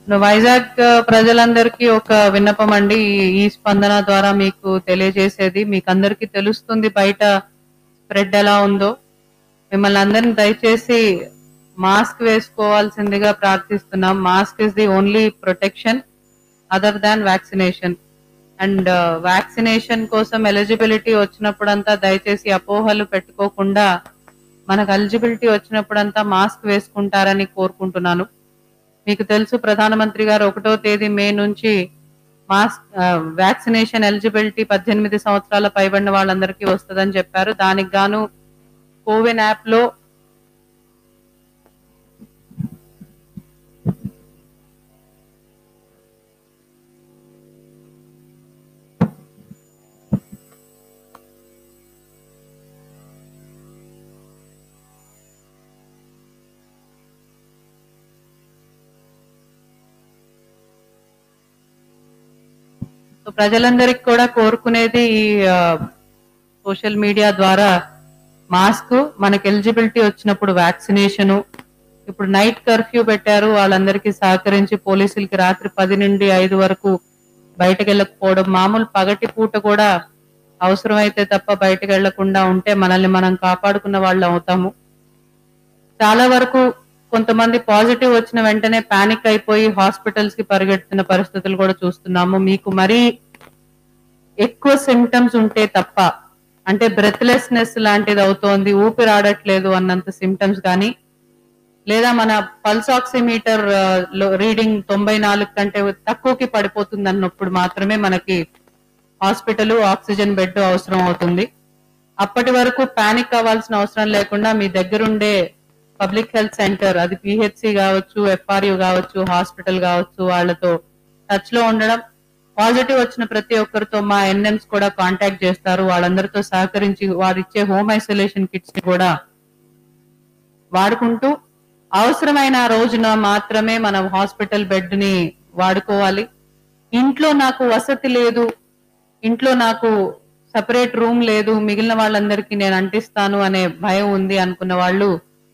వైజాగ్ ఆ, ప్రజలందరికీ ఒక విన్నపం అండి ఈ- ఈ స్పందన ద్వారా మీకు తెలియజేసేది మీకు అందరికీ తెలుస్తుంది బయట స్ప్రెడ్ ఎలా ఉందో మిమ్మల్ని అందరిని దయచేసి మాస్క్ వేసుకోవాల్సిందిగా ప్రార్థిస్తున్నాం mask is the only protection other than vaccination and vaccination కోసం ఎలిజిబిలిటీ వచ్చినప్పుడంతా దయచేసి అపోహలు పెట్టుకోకుండా మనకు ఎలిజిబిలిటీ వచ్చినప్పుడంతా మాస్క్ వేసుకుంటారని కోరుకుంటున్నాను మీకు తెలుసు ప్రధానమంత్రి గారు ఒకటో తేదీ మే నుంచి మాస్క్ వ్యాక్సినేషన్ ఎలిజిబిలిటీ పద్దెనిమిది సంవత్సరాల పైబడిన వాళ్ళందరికీ వస్తుందని చెప్పారు దానికి గాను కోవిన్ యాప్ లో సో ప్రజలందరికీ కూడా కోరుకునేది ఈ సోషల్ మీడియా ద్వారా మాస్క్ మనకి ఎలిజిబిలిటీ వచ్చినప్పుడు వ్యాక్సినేషన్ ఇప్పుడు నైట్ కర్ఫ్యూ పెట్టారు వాళ్ళందరికీ సహకరించి పోలీసులకి రాత్రి పది నుండి ఐదు వరకు బయటకు వెళ్ళకపోవడం మామూలు పగటి పూట కూడా అవసరమైతే తప్ప బయటకు వెళ్లకుండా ఉంటే మనల్ని మనం కాపాడుకున్న వాళ్ళు అవుతాము చాలా వరకు కొంతమంది పాజిటివ్ వచ్చిన వెంటనే పానిక్ అయిపోయి హాస్పిటల్స్ కి పరిగెడుతున్న పరిస్థితులు కూడా చూస్తున్నాము మీకు మరీ ఎక్కువ సిమ్టమ్స్ ఉంటే తప్ప అంటే బ్రెత్లెస్నెస్ లాంటిది అవుతోంది ఊపిరి ఆడట్లేదు అన్నంత సిమ్టమ్స్ కానీ లేదా మన పల్స్ ఆక్సిమీటర్ రీడింగ్ తొంభై నాలుగు కంటే తక్కువకి పడిపోతుంది అన్నప్పుడు మాత్రమే మనకి హాస్పిటల్ ఆక్సిజన్ బెడ్ అవసరం అవుతుంది అప్పటి వరకు పానిక్ అవ్వాల్సిన అవసరం లేకుండా మీ దగ్గరుండే పబ్లిక్ హెల్త్ సెంటర్ అది పిహెచ్సి కావచ్చు ఎఫ్ఆర్యు కావచ్చు హాస్పిటల్ కావచ్చు వాళ్ళతో టచ్ లో ఉండడం పాజిటివ్ వచ్చిన ప్రతి ఒక్కరితో మా ఎన్ఎంస్ కూడా కాంటాక్ట్ చేస్తారు వాళ్ళందరితో సహకరించి వారిచ్చే హోమ్ ఐసోలేషన్ కిట్స్ ని కూడా వాడుకుంటూ అవసరమైన ఆ రోజున మాత్రమే మనం హాస్పిటల్ బెడ్ ని వాడుకోవాలి ఇంట్లో నాకు వసతి లేదు ఇంట్లో నాకు సపరేట్ రూమ్ లేదు మిగిలిన వాళ్ళందరికీ నేను అంటిస్తాను అనే భయం ఉంది అనుకున్న వాళ్ళు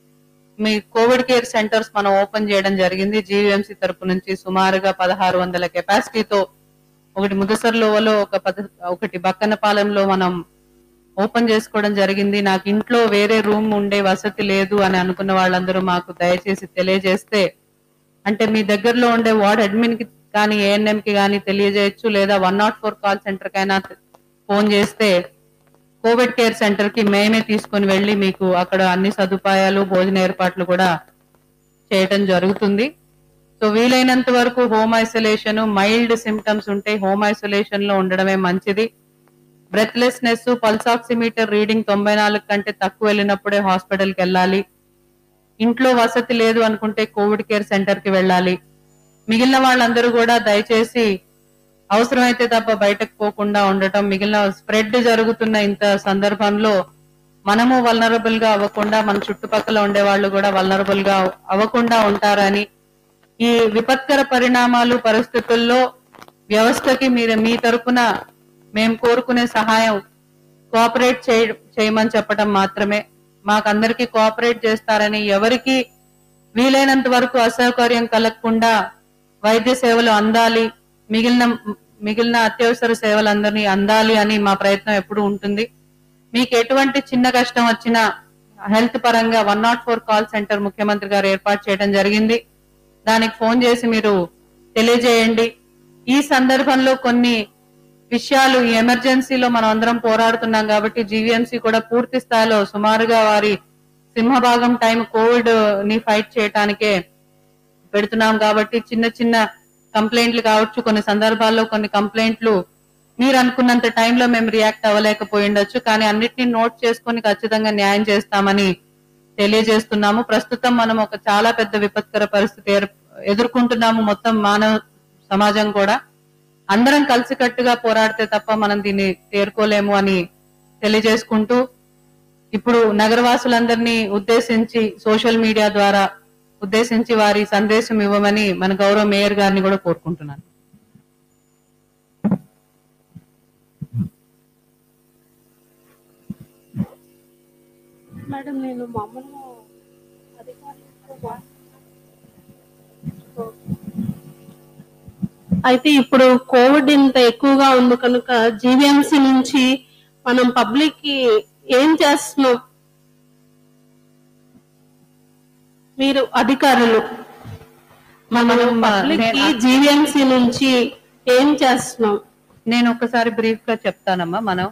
మీ కోవిడ్ కేర్ సెంటర్స్ మనం ఓపెన్ చేయడం జరిగింది జీవీఎంసీ తరపు నుంచి సుమారుగా పదహారు వందల కెపాసిటీతో ఒకటి ముదసర్లోవలో ఒక పద ఒకటి బక్కనపాలెంలో మనం ఓపెన్ చేసుకోవడం జరిగింది నాకు ఇంట్లో వేరే రూమ్ ఉండే వసతి లేదు అని అనుకున్న వాళ్ళందరూ మాకు దయచేసి తెలియజేస్తే అంటే మీ దగ్గరలో ఉండే వార్డ్ అడ్మిన్ కి కానీ ఏఎన్ఎం కి కానీ తెలియజేయచ్చు లేదా one naught four call centre కైనా ఫోన్ చేస్తే కోవిడ్ కేర్ సెంటర్ కి మేమే తీసుకొని వెళ్ళి మీకు అక్కడ అన్ని సదుపాయాలు భోజన ఏర్పాట్లు కూడా చేయటం జరుగుతుంది సో వీలైనంత వరకు హోమ్ ఐసోలేషన్ మైల్డ్ సిమ్టమ్స్ ఉంటే హోమ్ ఐసోలేషన్ లో ఉండడమే మంచిది బ్రెత్లెస్నెస్ పల్స్ ఆక్సిమీటర్ రీడింగ్ తొంభై నాలుగు కంటే తక్కువ వెళ్ళినప్పుడే హాస్పిటల్కి వెళ్ళాలి ఇంట్లో వసతి లేదు అనుకుంటే కోవిడ్ కేర్ సెంటర్ కి వెళ్ళాలి మిగిలిన వాళ్ళందరూ కూడా దయచేసి అవసరమైతే తప్ప బయటకు పోకుండా ఉండటం మిగిలిన స్ప్రెడ్ జరుగుతున్న ఇంత సందర్భంలో మనము వల్నరబుల్ గా అవ్వకుండా మన చుట్టుపక్కల ఉండే వాళ్ళు కూడా వల్నరబుల్ గా అవ్వకుండా ఉంటారని ఈ విపత్కర పరిణామాలు పరిస్థితుల్లో వ్యవస్థకి మీరు మీ తరపున మేము కోరుకునే సహాయం కోఆపరేట్ చేయ చేయమని చెప్పడం మాత్రమే మాకందరికి కోఆపరేట్ చేస్తారని ఎవరికి వీలైనంత వరకు అసౌకర్యం కలగకుండా వైద్య సేవలు అందాలి మిగిలిన మిగిలిన అత్యవసర సేవలందరినీ అందాలి అని మా ప్రయత్నం ఎప్పుడు ఉంటుంది మీకు ఎటువంటి చిన్న కష్టం వచ్చినా హెల్త్ పరంగా one naught four call centre ముఖ్యమంత్రి గారు ఏర్పాటు చేయడం జరిగింది దానికి ఫోన్ చేసి మీరు తెలియజేయండి ఈ సందర్భంలో కొన్ని విషయాలు ఈ ఎమర్జెన్సీలో మనం అందరం పోరాడుతున్నాం కాబట్టి జీవీఎంసీ కూడా పూర్తి స్థాయిలో సుమారుగా వారి సింహభాగం టైం కోవిడ్ ని ఫైట్ చేయటానికే పెడుతున్నాం కాబట్టి చిన్న చిన్న కంప్లైంట్లు కావచ్చు కొన్ని సందర్భాల్లో కొన్ని కంప్లైంట్లు మీరు అనుకున్నంత టైంలో మేము రియాక్ట్ అవ్వలేకపోయి ఉండొచ్చు కానీ అన్నిటిని నోట్ చేసుకొని ఖచ్చితంగా న్యాయం చేస్తామని తెలియజేస్తున్నాము ప్రస్తుతం మనం ఒక చాలా పెద్ద విపత్కర పరిస్థితి ఏర్- ఎదుర్కొంటున్నాము మొత్తం మానవ సమాజం కూడా అందరం కలిసికట్టుగా పోరాడితే తప్ప మనం దీన్ని తేరుకోలేము అని తెలియజేసుకుంటూ ఇప్పుడు నగరవాసులందరినీ ఉద్దేశించి సోషల్ మీడియా ద్వారా ఉద్దేశించి వారి సందేశం ఇవ్వమని మన గౌరవ మేయర్ గారిని కూడా కోరుకుంటున్నాను మేడం నేను మామూలుగా అధికారులతో మాట్లాడుతూ అయితే ఇప్పుడు కోవిడ్ ఇంత ఎక్కువగా ఉంది కనుక జీవీఎంసీ నుంచి మనం పబ్లిక్ కి ఏం చేస్తున్నాం మీరు అధికారులు మనం మనం, పబ్లిక్ కి నేను- జీవీఎంసీ నుంచి ఏం చేస్తున్నాం నేను ఒకసారి బ్రీఫ్ గా చెప్తానమ్మా మనం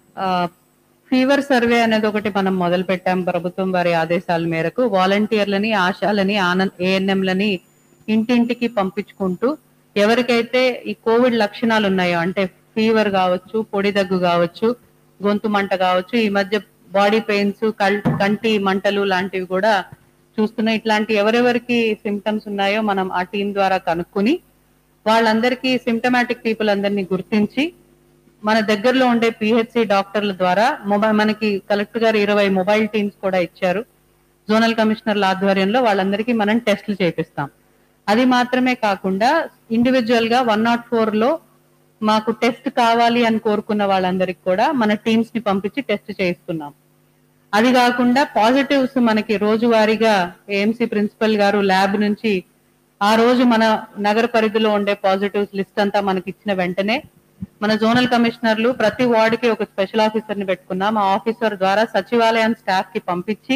ఫీవర్ సర్వే అనేది ఒకటి మనం మొదలు పెట్టాం ప్రభుత్వం వారి ఆదేశాల మేరకు వాలంటీర్లని ఆశాలని ఆనంద్ ఏఎన్ఎంలని ఇంటింటికి పంపించుకుంటూ ఎవరికైతే ఈ కోవిడ్ లక్షణాలు ఉన్నాయో అంటే ఫీవర్ కావచ్చు పొడి దగ్గు కావచ్చు గొంతు మంట కావచ్చు ఈ మధ్య బాడీ పెయిన్స్ కంటి మంటలు లాంటివి కూడా చూస్తున్నాం ఇట్లాంటి ఎవరెవరికి సిమ్టమ్స్ ఉన్నాయో మనం ఆ టీం ద్వారా కనుక్కుని వాళ్ళందరికీ సిమ్టమాటిక్ పీపుల్ అందరినీ గుర్తించి మన దగ్గరలో ఉండే పిహెచ్సి డాక్టర్ల ద్వారా మొబైల్ మనకి కలెక్టర్ గారు ఇరవై మొబైల్ టీమ్స్ కూడా ఇచ్చారు జోనల్ కమిషనర్ల ఆధ్వర్యంలో వాళ్ళందరికీ మనం టెస్టులు చేపిస్తాం అది మాత్రమే కాకుండా ఇండివిజువల్ గా వన్ నాట్ ఫోర్ లో మాకు టెస్ట్ కావాలి అని కోరుకున్న వాళ్ళందరికీ కూడా మన టీమ్స్ ని పంపించి టెస్ట్ చేయిస్తున్నాం అది కాకుండా పాజిటివ్స్ మనకి రోజువారీగా ఏఎంసీ ప్రిన్సిపల్ గారు ల్యాబ్ నుంచి ఆ రోజు మన నగర పరిధిలో ఉండే పాజిటివ్స్ లిస్ట్ అంతా మనకి ఇచ్చిన వెంటనే మన జోనల్ కమిషనర్లు ప్రతి వార్డ్ కి ఒక స్పెషల్ ఆఫీసర్ ని పెట్టుకున్నాం ఆ ఆఫీసర్ ద్వారా సచివాలయం స్టాఫ్ కి పంపించి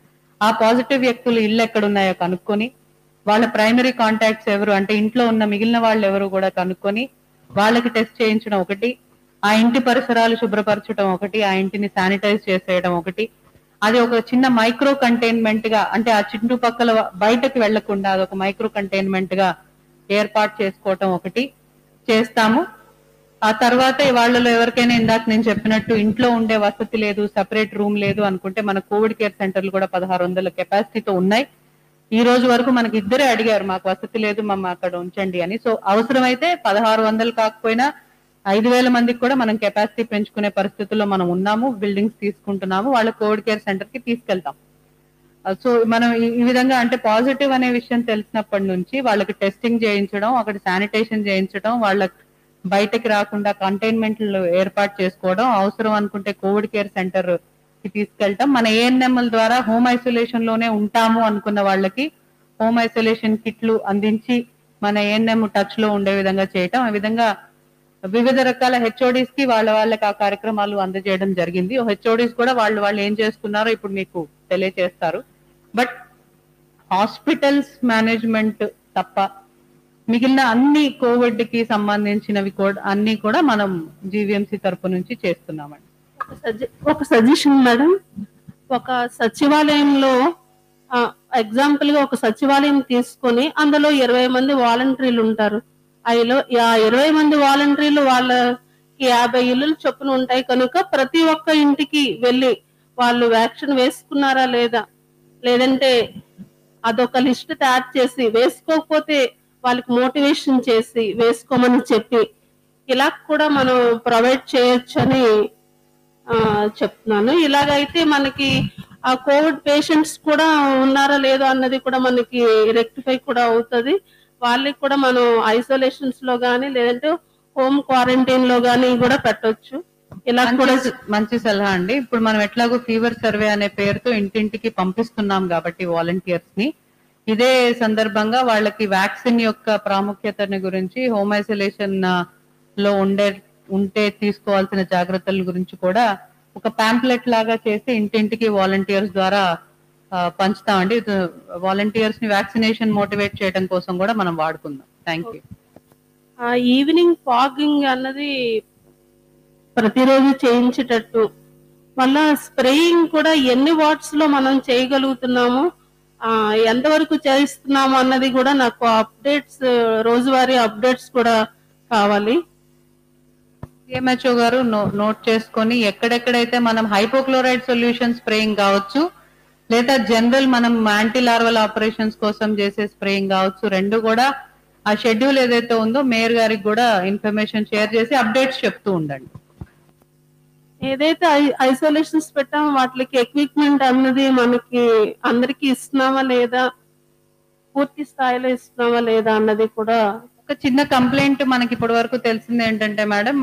ఆ పాజిటివ్ వ్యక్తులు ఇల్లు ఎక్కడున్నాయో కనుక్కొని వాళ్ళ ప్రైమరీ కాంటాక్ట్స్ ఎవరు అంటే ఇంట్లో ఉన్న మిగిలిన వాళ్ళు ఎవరు కూడా కనుక్కొని వాళ్ళకి టెస్ట్ చేయించడం ఒకటి ఆ ఇంటి పరిసరాలు శుభ్రపరచడం ఒకటి ఆ ఇంటిని శానిటైజ్ చేసేయడం ఒకటి అది ఒక చిన్న మైక్రో కంటైన్మెంట్ గా అంటే ఆ చుట్టుపక్కల బయటకు వెళ్లకుండా అది ఒక మైక్రో కంటైన్మెంట్ గా ఏర్పాటు చేసుకోవటం ఒకటి చేస్తాము ఆ తర్వాత వాళ్ళలో ఎవరికైనా ఇందాక నేను చెప్పినట్టు ఇంట్లో ఉండే వసతి లేదు సపరేట్ రూమ్ లేదు అనుకుంటే మన కోవిడ్ కేర్ సెంటర్లు కూడా పదహారు వందల కెపాసిటీతో ఉన్నాయి ఈ రోజు వరకు మనకి ఇద్దరే అడిగారు మాకు వసతి లేదు మమ్మ అక్కడ ఉంచండి అని సో అవసరమైతే పదహారు వందలు కాకపోయినా ఐదు వేల మందికి కూడా మనం కెపాసిటీ పెంచుకునే పరిస్థితుల్లో మనం ఉన్నాము బిల్డింగ్స్ తీసుకుంటున్నాము వాళ్ళ కోవిడ్ కేర్ సెంటర్ కి తీసుకెళ్తాం సో మనం ఈ- ఈ విధంగా అంటే పాజిటివ్ అనే విషయం తెలిసినప్పటి నుంచి వాళ్ళకి టెస్టింగ్ చేయించడం అక్కడ శానిటేషన్ చేయించడం వాళ్ళకి బయటకి రాకుండా కంటైన్మెంట్లు ఏర్పాటు చేసుకోవడం అవసరం అనుకుంటే కోవిడ్ కేర్ సెంటర్ కి తీసుకెళ్ళటం మన ఏఎన్ఎంఎల్ ద్వారా హోమ్ ఐసోలేషన్ లోనే ఉంటాము అనుకున్న వాళ్ళకి హోమ్ ఐసోలేషన్ కిట్లు అందించి మన ఏఎన్ఎం టచ్ లో ఉండే విధంగా చేయటం ఆ విధంగా వివిధ రకాల హెచ్ఓడిస్ కి వాళ్ళ వాళ్ళకి ఆ కార్యక్రమాలు అందజేయడం జరిగింది హెచ్ఓడిస్ కూడా వాళ్ళు వాళ్ళు ఏం చేస్తున్నారో ఇప్పుడు మీకు తెలియజేస్తారు బట్ హాస్పిటల్స్ మేనేజ్మెంట్ తప్ప మిగిలిన అన్ని కోవిడ్ కి సంబంధించినవి కూడా అన్ని కూడా మనం జీవీఎంసీ తరపు నుంచి చేస్తున్నామండి ఒక సజె- ఒక సజెషన్ మేడం ఒక సచివాలయంలో ఎగ్జాంపుల్ గా ఒక సచివాలయం తీసుకొని అందులో ఇరవై మంది వాలంటీర్లు ఉంటారు అయిలో ఆ ఇరవై మంది వాలంటీర్లు వాళ్ళకి యాభై ఇల్లులు చొప్పున ఉంటాయి కనుక ప్రతి ఒక్క ఇంటికి వెళ్ళి వాళ్ళు వ్యాక్సిన్ వేసుకున్నారా లేదా లేదంటే అదొక లిస్ట్ తయారు చేసి వేసుకోకపోతే వాళ్ళకి మోటివేషన్ చేసి వేసుకోమని చెప్పి ఇలా కూడా మనం ప్రొవైడ్ చేయొచ్చని ఆ, చెప్తున్నాను ఇలాగైతే మనకి ఆ కోవిడ్ పేషెంట్స్ కూడా ఉన్నారా లేదో అన్నది కూడా మనకి రెక్టిఫై కూడా అవుతుంది వాళ్ళకి కూడా మనం ఐసోలేషన్స్ లో గానీ లేదంటే హోమ్ క్వారంటైన్ లో గానీ కూడా పెట్టొచ్చు ఇలా కూడా మంచి మంచి సలహా అండి ఇప్పుడు మనం ఎట్లాగో ఫీవర్ సర్వే అనే పేరుతో ఇంటింటికి పంపిస్తున్నాం కాబట్టి వాలంటీర్స్ ని ఇదే సందర్భంగా వాళ్ళకి వ్యాక్సిన్ యొక్క ప్రాముఖ్యతని గురించి హోమ్ ఐసోలేషన్ లో ఉండే ఉంటే తీసుకోవాల్సిన జాగ్రత్తల గురించి కూడా ఒక పాంప్లెట్ లాగా చేసి ఇంటింటికి వాలంటీర్స్ ద్వారా ఆ, పంచుతామండి వాలంటీర్స్ ని వ్యాక్సినేషన్ మోటివేట్ చేయడం కోసం కూడా మనం వాడుకుందాం థ్యాంక్ యూ ఆ ఈవినింగ్ ఫాగింగ్ అన్నది ప్రతిరోజు చేయించేటట్టు మళ్ళా స్ప్రేయింగ్ కూడా ఎన్ని వాట్స్ లో మనం చేయగలుగుతున్నాము ఆ ఎంతవరకు చేయిస్తున్నాము అన్నది కూడా నాకు అప్డేట్స్ రోజువారీ అప్డేట్స్ కూడా కావాలి సిఎంహెచ్ఓ గారు నో- నోట్ చేసుకొని ఎక్కడెక్కడైతే మనం హైపోక్లోరైడ్ సొల్యూషన్ స్ప్రేయింగ్ కావచ్చు లేదా జనరల్ మనం యాంటీ లార్వల్ ఆపరేషన్స్ కోసం చేసే స్ప్రేయింగ్ కావచ్చు రెండు కూడా ఆ షెడ్యూల్ ఏదైతే ఉందో మేయర్ గారికి కూడా ఇన్ఫర్మేషన్ షేర్ చేసి అప్డేట్స్ చెప్తూ ఉండండి ఏదైతే ఐసోలేషన్స్ పెట్టామో వాటికి ఎక్విప్మెంట్ అన్నది మనకి అందరికి ఇస్తున్నామా లేదా పూర్తి స్థాయిలో ఇస్తున్నామా లేదా అన్నది కూడా ఒక చిన్న కంప్లైంట్ మనకి ఇప్పటి వరకు తెలిసింది ఏంటంటే మేడం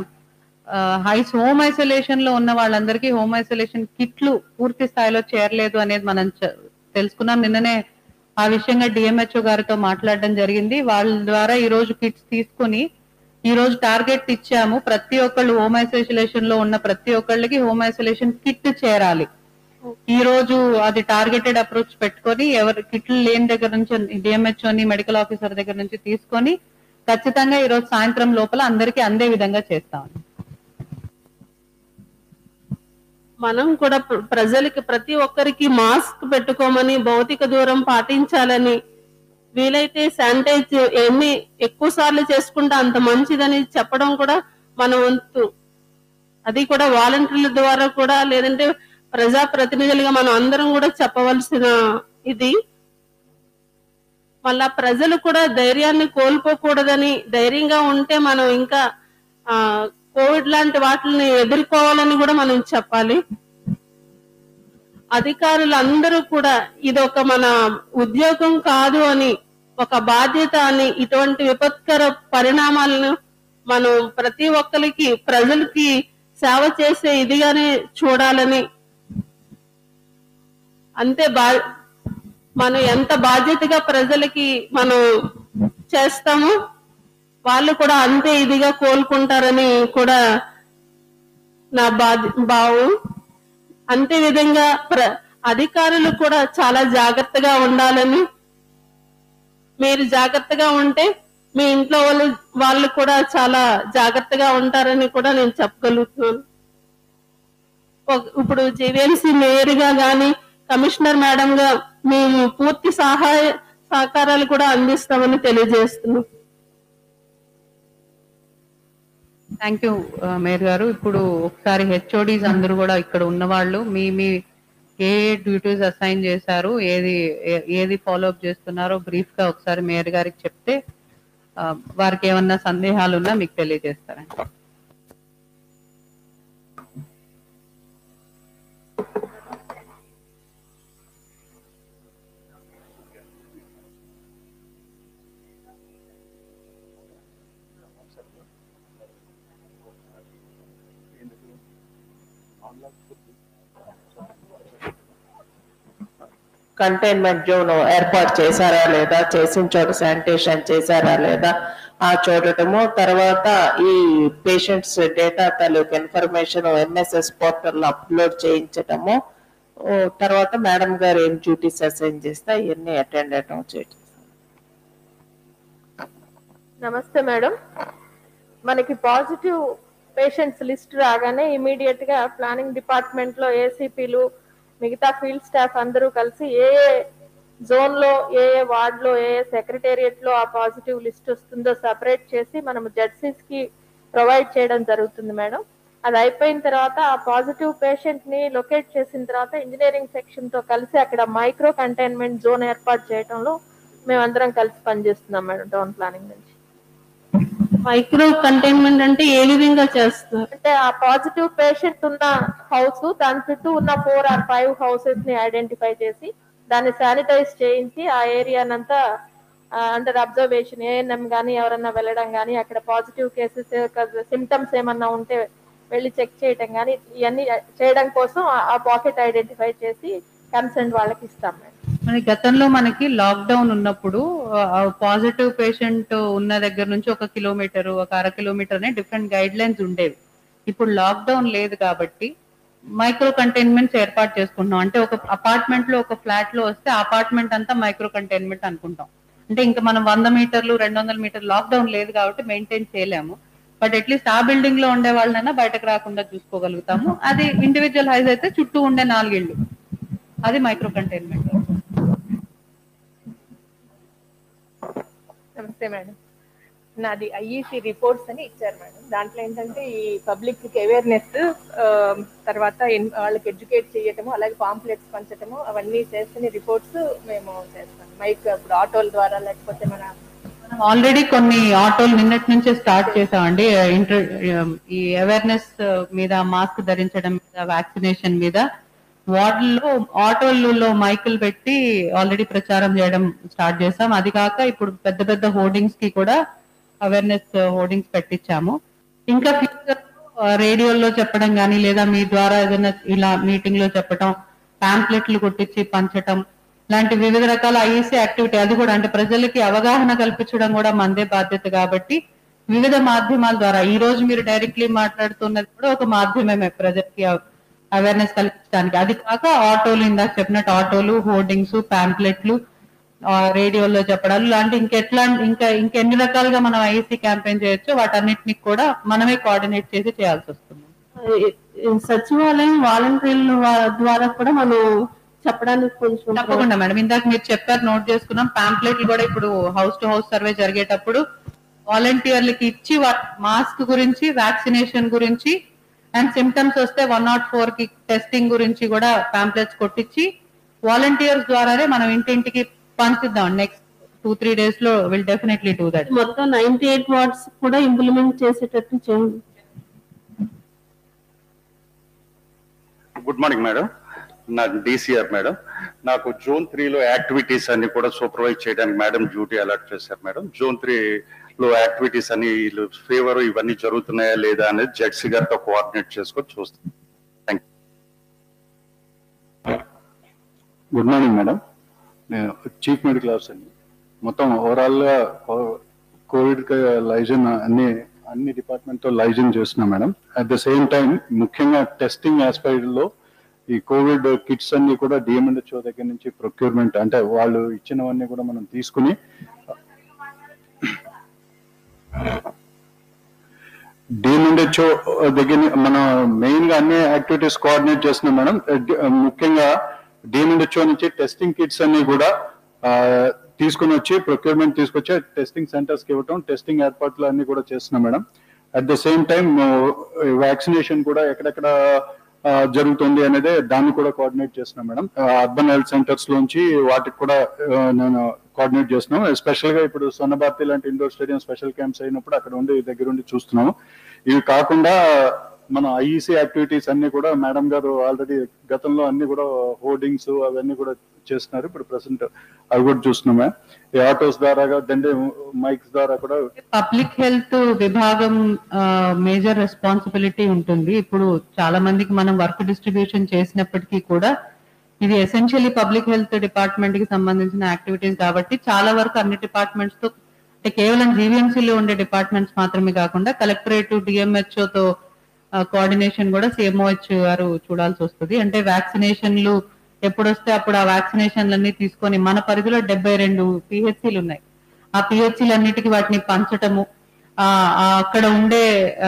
హై హోమ్ ఐసోలేషన్ లో ఉన్న వాళ్ళందరికీ హోమ్ ఐసోలేషన్ కిట్లు పూర్తి స్థాయిలో చేరలేదు అనేది మనం చ- తెలుసుకున్నాం నిన్ననే ఆ విషయంగా డిఎంహెచ్ఓ గారితో మాట్లాడడం జరిగింది వాళ్ళ ద్వారా ఈ రోజు కిట్స్ తీసుకుని ఈ రోజు టార్గెట్ ఇచ్చాము ప్రతి ఒక్కళ్ళు హోమ్ ఐసోలేషన్ లో ఉన్న ప్రతి ఒక్కళ్ళకి హోమ్ ఐసోలేషన్ కిట్ చేరాలి ఈ రోజు అది టార్గెటెడ్ అప్రోచ్ పెట్టుకొని ఎవరు కిట్లు లేని దగ్గర నుంచి డిఎంహెచ్ఓ ని మెడికల్ ఆఫీసర్ దగ్గర నుంచి తీసుకొని ఖచ్చితంగా ఈ రోజు సాయంత్రం లోపల అందరికీ అందే విధంగా చేస్తాం మనం కూడా ప్ర- ప్రజలకి ప్రతి ఒక్కరికి మాస్క్ పెట్టుకోమని భౌతిక దూరం పాటించాలని వీలైతే శానిటైజ్ ఎన్ని ఎక్కువ సార్లు చేసుకుంటే అంత మంచిదని చెప్పడం కూడా మన వంతు అది కూడా వాలంటీర్ల ద్వారా కూడా లేదంటే ప్రజా ప్రతినిధులుగా మనం అందరం కూడా చెప్పవలసిన ఇది మళ్ళా ప్రజలు కూడా ధైర్యాన్ని కోల్పోకూడదని ధైర్యంగా ఉంటే మనం ఇంకా ఆ కోవిడ్ లాంటి వాటిని ఎదుర్కోవాలని కూడా మనం చెప్పాలి అధికారులు అందరూ కూడా ఇది ఒక మన ఉద్యోగం కాదు అని ఒక బాధ్యత అని ఇటువంటి విపత్కర పరిణామాలను మనం ప్రతి ఒక్కరికి ప్రజలకి సేవ చేసే ఇదిగానే చూడాలని అంతే బా మనం ఎంత బాధ్యతగా ప్రజలకి మనం చేస్తామో వాళ్ళు కూడా అంతే ఇదిగా కోలుకుంటారని కూడా నా బాధ భావం అంతే విధంగా ప్ర అధికారులు కూడా చాలా జాగ్రత్తగా ఉండాలని మీరు జాగ్రత్తగా ఉంటే మీ ఇంట్లో వాళ్ళు వాళ్ళు కూడా చాలా జాగ్రత్తగా ఉంటారని కూడా నేను చెప్పగలుగుతున్నాను ఒక- ఇప్పుడు జేవీఎంసీ మేయర్ గా గాని కమిషనర్ మేడం గా మేము పూర్తి సహాయ సహకారాలు కూడా అందిస్తామని తెలియజేస్తున్నాం థ్యాంక్ యూ మేయర్ గారు ఇప్పుడు ఒకసారి హెచ్ఓడీస్ అందరూ కూడా ఇక్కడ ఉన్న వాళ్ళు మీ మీ ఏ ఏ డ్యూటీస్ అసైన్ చేశారు ఏది ఏ- ఏది ఫాలో అప్ చేస్తున్నారో బ్రీఫ్ గా ఒకసారి మేయర్ గారికి చెప్తే ఆ, వారికి ఏమన్నా సందేహాలు ఉన్నా మీకు తెలియజేస్తారండి కంటైన్మెంట్ జోన్ ఏర్పాటు చేశారా లేదా చేసిన చోట శానిటేషన్ చేశారా లేదా ఆ చూడటము తర్వాత ఈ పేషెంట్స్ డేటా తాలూకు ఇన్ఫర్మేషన్ ఎంఎస్ఎస్ పోర్టల్ లో అప్లోడ్ చేయించటము ఓ, తర్వాత మేడం గారు ఏం డ్యూటీస్ అసైన్ చేస్తే ఇవన్నీ అటెండ్ అవ్వటం చేయటం నమస్తే మేడం మనకి పాజిటివ్ పేషెంట్స్ లిస్ట్ రాగానే ఇమీడియట్ గా ప్లానింగ్ డిపార్ట్మెంట్ లో ఏసీపీలు మిగతా ఫీల్డ్ స్టాఫ్ అందరూ కలిసి ఏ ఏ జోన్ లో ఏ ఏ వార్డ్ లో ఏ ఏ సెక్రటేరియట్ లో ఆ పాజిటివ్ లిస్ట్ వస్తుందో సపరేట్ చేసి మనం జడ్సీస్ కి ప్రొవైడ్ చేయడం జరుగుతుంది మేడం అది అయిపోయిన తర్వాత ఆ పాజిటివ్ పేషెంట్ ని లొకేట్ చేసిన తర్వాత ఇంజనీరింగ్ సెక్షన్ తో కలిసి అక్కడ మైక్రో కంటైన్మెంట్ జోన్ ఏర్పాటు చేయడంలో మేమందరం కలిసి పనిచేస్తున్నాం మేడం టౌన్ ప్లానింగ్ నుంచి మైక్రో కంటైన్మెంట్ అంటే ఏ విధంగా చేస్తారు అంటే ఆ పాజిటివ్ పేషెంట్ ఉన్న హౌస్ దాని చుట్టూ ఉన్న ఫోర్ ఆర్ ఫైవ్ హౌసెస్ ని ఐడెంటిఫై చేసి దాన్ని శానిటైజ్ చేయించి ఆ ఏరియానంతా అండర్ అబ్జర్వేషన్ ఏఎన్ఎం గానీ ఎవరన్నా వెళ్ళడం గానీ అక్కడ పాజిటివ్ కేసెస్ సిమ్టమ్స్ ఏమన్నా ఉంటే వెళ్ళి చెక్ చేయడం గానీ ఇవన్నీ చేయడం కోసం ఆ- ఆ పాకెట్ ఐడెంటిఫై చేసి కన్సర్న్ వాళ్ళకి ఇస్తాం మేడం మరి గతంలో మనకి లాక్డౌన్ ఉన్నప్పుడు పాజిటివ్ పేషెంట్ ఉన్న దగ్గర నుంచి ఒక కిలోమీటర్ ఒక అర కిలోమీటర్ అనే డిఫరెంట్ గైడ్ లైన్స్ ఉండేవి ఇప్పుడు లాక్డౌన్ లేదు కాబట్టి మైక్రో కంటైన్మెంట్స్ ఏర్పాటు చేసుకుంటున్నాం అంటే ఒక అపార్ట్మెంట్ లో ఒక ఫ్లాట్ లో వస్తే అపార్ట్మెంట్ అంతా మైక్రో కంటైన్మెంట్ అనుకుంటాం అంటే ఇంకా మనం వంద మీటర్లు రెండు వందల మీటర్లు లాక్డౌన్ లేదు కాబట్టి మెయింటైన్ చేయలేము బట్ అట్లీస్ట్ ఆ బిల్డింగ్ లో ఉండే వాళ్ళనైనా బయటకు రాకుండా చూసుకోగలుగుతాము అది ఇండివిజువల్ హైజ్ అయితే చుట్టూ ఉండే నాలుగిళ్ళు అది మైక్రో కంటైన్మెంట్ నమస్తే మేడం నాది ఐఈసి రిపోర్ట్స్ అని ఇచ్చారు మేడం దాంట్లో ఏంటంటే ఈ పబ్లిక్ అవేర్నెస్ తర్వాత ఇన్- వాళ్ళకి ఎడ్యుకేట్ చేయటము అలాగే పాంప్లెట్స్ పంచటము అవన్నీ చేస్తున్న రిపోర్ట్స్ మేము చేస్తాం మైక్ ఇప్పుడు ఆటోల ద్వారా లేకపోతే మన ఆల్రెడీ కొన్ని ఆటోలు నిన్నటి నుంచే స్టార్ట్ చేసామండి ఇంటర్ ఈ అవేర్నెస్ మీద మాస్క్ ధరించడం మీద వ్యాక్సినేషన్ మీద వార్డుల్లో ఆటోలలో మైకులు పెట్టి ఆల్రెడీ ప్రచారం చేయడం స్టార్ట్ చేసాం అది కాక ఇప్పుడు పెద్ద పెద్ద హోర్డింగ్స్ కి కూడా అవేర్నెస్ హోర్డింగ్స్ పెట్టించాము ఇంకా ఫ్యూచర్ రేడియోలో చెప్పడం కానీ లేదా మీ ద్వారా ఏదైనా ఇలా మీటింగ్ లో చెప్పడం పాంప్లెట్లు కొట్టించి పంచటం లాంటి వివిధ రకాల ఐఈసీ యాక్టివిటీ అది కూడా అంటే ప్రజలకి అవగాహన కల్పించడం కూడా మందే బాధ్యత కాబట్టి వివిధ మాధ్యమాల ద్వారా ఈ రోజు మీరు డైరెక్ట్లీ మాట్లాడుతున్నది కూడా ఒక మాధ్యమమే ప్రజలకి అవేర్నెస్ కల్పించడానికి అది కాక ఆటోలు ఇందాక చెప్పినట్టు ఆటోలు హోర్డింగ్స్ ప్యాంప్లెట్లు రేడియోలో చెప్పడాలు లాంటి ఇంకెట్లా ఇంకా ఇంకెన్ని రకాలుగా మనం ఐఈసీ క్యాంపెయిన్ చేయొచ్చో వాటన్నిటిని కూడా మనమే కోఆర్డినేట్ చేసి చేయాల్సి వస్తుంది ఈ- ఈ సచివాలయం వాలంటీర్ల వా- ద్వారా కూడా మనం చెప్పడానికి కొంచెం తప్పకుండా మేడం ఇందాక మీరు చెప్పారు నోట్ చేసుకున్నాం పాంప్లెట్లు కూడా ఇప్పుడు హౌస్ టు హౌస్ సర్వే జరిగేటప్పుడు వాలంటీర్లకి ఇచ్చి మాస్క్ గురించి వ్యాక్సినేషన్ గురించి అండ్ సిమ్టమ్స్ వస్తే వన్ నాట్ ఫోర్ కి టెస్టింగ్ గురించి కూడా పాంప్లెట్స్ కొట్టించి వాలంటీర్స్ ద్వారానే మనం ఇంటింటికి పంచుద్దాం నెక్స్ట్ టూ త్రీ డేస్ లో విల్ డెఫినెట్లీ డూ దట్ మొత్తం నైన్టీ ఎయిట్ వార్డ్స్ కూడా ఇంప్లిమెంట్ చేసేటట్టు చేయండి గుడ్ మార్నింగ్ మేడం నా డిసిఆర్ మేడం నాకు జూన్ త్రీలో యాక్టివిటీస్ అన్ని కూడా సూపర్వైజ్ చేయడానికి మేడం డ్యూటీ అలాట్ చేశారు మేడం జూన్ త్రీ లో యాక్టివిటీస్ అన్ని ఫీవర్ ఇవన్నీ జరుగుతున్నాయా లేదా అనేది జడ్సీ గారితో కోఆర్డినేట్ చేసుకొని చూస్తాం థ్యాంక్ గుడ్ మార్నింగ్ మేడం నేను చీఫ్ మెడికల్ ఆఫీసర్ మొత్తం ఓవరాల్ గా కోవిడ్ లైజన్ అన్ని అన్ని డిపార్ట్మెంట్ తో లైజన్ చేస్తున్నాం madam at the same time ముఖ్యంగా టెస్టింగ్ ఆస్పైడ్ లో ఈ కోవిడ్ కిట్స్ అన్ని కూడా డిఎంఎన్హెచ్ఓ దగ్గర నుంచి ప్రొక్యూర్మెంట్ అంటే వాళ్ళు ఇచ్చినవన్నీ కూడా మనం తీసుకుని డిఎంఎన్హెచ్ఓ దగ్గర ని- మనం మెయిన్ గా అన్ని యాక్టివిటీస్ కోఆర్డినేట్ చేస్తున్నాం మేడం డి- ముఖ్యంగా డిఎంఎన్హెచ్ఓ నుంచి టెస్టింగ్ కిట్స్ అన్ని కూడా ఆ, తీసుకుని వచ్చి ప్రొక్యూర్మెంట్ తీసుకొచ్చి టెస్టింగ్ సెంటర్స్ కి ఇవ్వటం టెస్టింగ్ ఏర్పాట్లు అన్ని కూడా చేస్తున్నాం madam at the same time vaccination కూడా ఎక్కడెక్కడ ఆ, జరుగుతుంది అనేది దాన్ని కూడా కోఆర్డినేట్ చేస్తున్నాం మేడం అర్బన్ హెల్త్ సెంటర్స్ లోంచి వాటికి కూడా ఆ, నేను కోఆర్డినేట్ చేస్తున్నాం ఎస్పెషల్ గా ఇప్పుడు సొన్నభారతి లాంటి ఇండోర్ స్టేడియం స్పెషల్ క్యాంప్స్ అయినప్పుడు అక్కడ ఉండి దగ్గర ఉండి చూస్తున్నాము ఇవి కాకుండా మన ఐఈసీ యాక్టివిటీస్ అన్ని కూడా మేడం గారు ఆల్రెడీ గతంలో అన్ని కూడా హోర్డింగ్స్ అవన్నీ కూడా చేస్తున్నారు ఇప్పుడు ప్రెసెంట్ అవి కూడా చూస్తున్నామే ఈ ఆటోస్ ద్వారా దండే మైక్స్ ద్వారా కూడా పబ్లిక్ హెల్త్ విభాగం మేజర్ రెస్పాన్సిబిలిటీ ఉంటుంది ఇప్పుడు చాలా మందికి మనం వర్క్ డిస్ట్రిబ్యూషన్ చేసినప్పటికీ కూడా ఇది ఎసెన్షియలీ పబ్లిక్ హెల్త్ డిపార్ట్మెంట్ కి సంబంధించిన యాక్టివిటీస్ కాబట్టి చాలా వరకు అన్ని డిపార్ట్మెంట్స్ తో అంటే కేవలం GVMC లో ఉండే డిపార్ట్మెంట్స్ మాత్రమే కాకుండా కలెక్టరేట్ డిఎంహెచ్ఓ తో కోఆర్డినేషన్ కూడా సిఎంఓహెచ్ గారు చూడాల్సి వస్తుంది అంటే వ్యాక్సినేషన్లు ఎప్పుడు వస్తే అప్పుడు ఆ వ్యాక్సినేషన్లన్నీ తీసుకొని మన పరిధిలో డెబ్బై రెండు పిహెచ్సిలు ఉన్నాయి ఆ పిహెచ్సిలు అన్నిటికీ వాటిని పంచటము ఆ ఆ అక్కడ ఉండే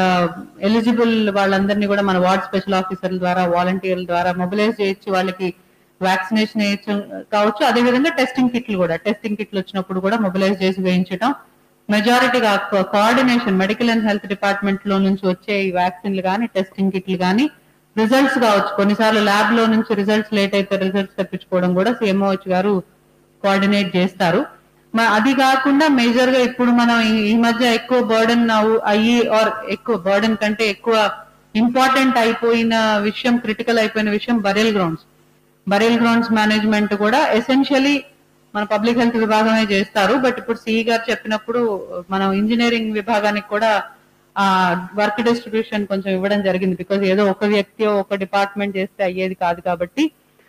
ఎలిజిబుల్ వాళ్ళందరినీ కూడా మన వార్డ్ స్పెషల్ ఆఫీసర్ల ద్వారా వాలంటీర్ల ద్వారా మొబిలైజ్ చేయొచ్చు వాళ్ళకి వ్యాక్సినేషన్ వేయచ్చు కావచ్చు అదే విధంగా టెస్టింగ్ కిట్లు కూడా టెస్టింగ్ కిట్లు వచ్చినప్పుడు కూడా మొబిలైజ్ చేసి వేయించడం మెజారిటీగా coordination medical and health department లో నుంచి వచ్చే ఈ వ్యాక్సిన్లు కానీ టెస్టింగ్ కిట్లు కానీ రిజల్ట్స్ కావచ్చు కొన్నిసార్లు ల్యాబ్ లో నుంచి రిజల్ట్స్ లేట్ అయితే రిజల్ట్స్ తెప్పించుకోవడం కూడా సిఎంఓహెచ్ గారు కోఆర్డినేట్ చేస్తారు మ- అది కాకుండా మేజర్ గా ఇప్పుడు మనం ఈ- ఈ మధ్య ఎక్కువ బర్డన్ అయ్యి ఆర్ ఎక్కువ బర్డన్ కంటే ఎక్కువ ఇంపార్టెంట్ అయిపోయిన విషయం క్రిటికల్ అయిపోయిన విషయం burial grounds burial grounds management కూడా ఎసెన్షియలీ మన పబ్లిక్ హెల్త్ విభాగమే చేస్తారు బట్ ఇప్పుడు సిఈ గారు చెప్పినప్పుడు మనం ఇంజనీరింగ్ విభాగానికి కూడా ఆ వర్క్ డిస్ట్రిబ్యూషన్ కొంచెం ఇవ్వడం జరిగింది బికాజ్ ఏదో ఒక వ్యక్తి ఒక డిపార్ట్మెంట్ చేస్తే అయ్యేది కాదు కాబట్టి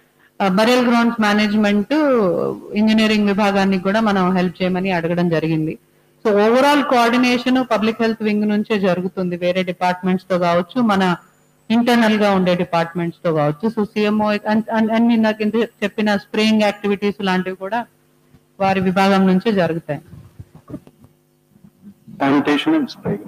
బరియల్ గ్రౌండ్స్ మేనేజ్మెంట్ ఇంజనీరింగ్ విభాగానికి కూడా మనం హెల్ప్ చేయమని అడగడం జరిగింది so overall coordination public health wing నుంచే జరుగుతుంది వేరే డిపార్ట్మెంట్స్ తో కావచ్చు మన ఇంటర్నల్ గా ఉండే డిపార్ట్మెంట్స్ తో కావచ్చు సో సిఎంఓ అన్ని నాకు ఇంత చెప్పిన స్ప్రేయింగ్ యాక్టివిటీస్ లాంటివి కూడా వారి విభాగం నుంచే జరుగుతాయి శానిటేషన్ అండ్ స్ప్రేయింగ్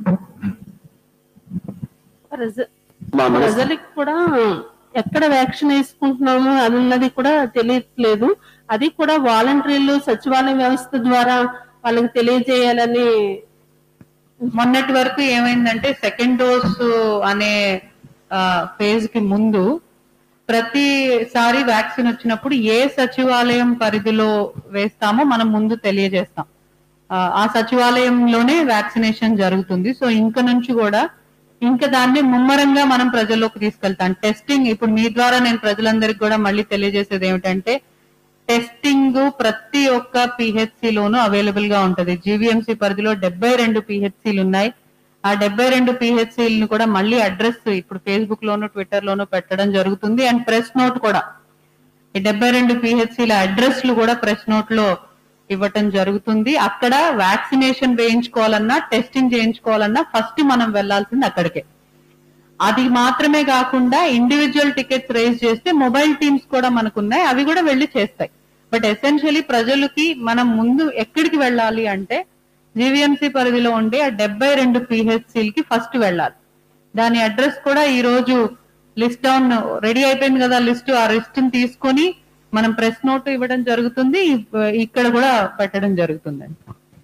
ప్రజ- ప్రజలకు కూడా ఎక్కడ వ్యాక్సిన్ వేసుకుంటున్నాము అన్నది కూడా తెలియట్లేదు అది కూడా వాలంటీర్లు సచివాలయ వ్యవస్థ ద్వారా వాళ్ళకి తెలియజేయాలని మొన్నటి వరకు ఏమైందంటే సెకండ్ డోస్ అనే ఫేజ్ కి ముందు ప్రతిసారి వ్యాక్సిన్ వచ్చినప్పుడు ఏ సచివాలయం పరిధిలో వేస్తామో మనం ముందు తెలియజేస్తాం ఆ, ఆ సచివాలయంలోనే వ్యాక్సినేషన్ జరుగుతుంది సో ఇంక నుంచి కూడా ఇంకా దాన్ని ముమ్మరంగా మనం ప్రజల్లోకి తీసుకెళ్తాం టెస్టింగ్ ఇప్పుడు మీ ద్వారా నేను ప్రజలందరికీ కూడా మళ్ళీ తెలియజేసేది ఏమిటంటే టెస్టింగ్ ప్రతి ఒక్క పిహెచ్సి లోను అవైలబుల్ గా ఉంటది జీవీఎంసీ పరిధిలో డెబ్బై రెండు పిహెచ్సిలు ఉన్నాయి ఆ డెబ్బై రెండు పిహెచ్సిలను కూడా మళ్ళీ అడ్రస్ ఇప్పుడు ఫేస్బుక్ లోను ట్విట్టర్ లోను పెట్టడం జరుగుతుంది అండ్ ప్రెస్ నోట్ కూడా ఈ డెబ్బై రెండు పిహెచ్సిల అడ్రస్లు కూడా ప్రెస్ నోట్ లో ఇవ్వటం జరుగుతుంది అక్కడ వ్యాక్సినేషన్ వేయించుకోవాలన్నా టెస్టింగ్ చేయించుకోవాలన్నా ఫస్ట్ మనం వెళ్లాల్సింది అక్కడికే అది మాత్రమే కాకుండా ఇండివిజువల్ టికెట్స్ రేజ్ చేస్తే మొబైల్ టీమ్స్ కూడా మనకున్నాయి అవి కూడా వెళ్లి చేస్తాయి బట్ ఎసెన్షియలీ ప్రజలకి మనం ముందు ఎక్కడికి వెళ్ళాలి అంటే జీవీఎంసీ పరిధిలో ఉండే ఆ డెబ్బై రెండు పిహెచ్సిలకి ఫస్ట్ వెళ్ళాలి దాని అడ్రస్ కూడా ఈ రోజు లిస్ట్ డౌన్ రెడీ అయిపోయింది కదా లిస్ట్ ఆ లిస్ట్ ని తీసుకొని మనం ప్రెస్ నోట్ ఇవ్వడం జరుగుతుంది ఇ- ఇక్కడ కూడా పెట్టడం జరుగుతుందండి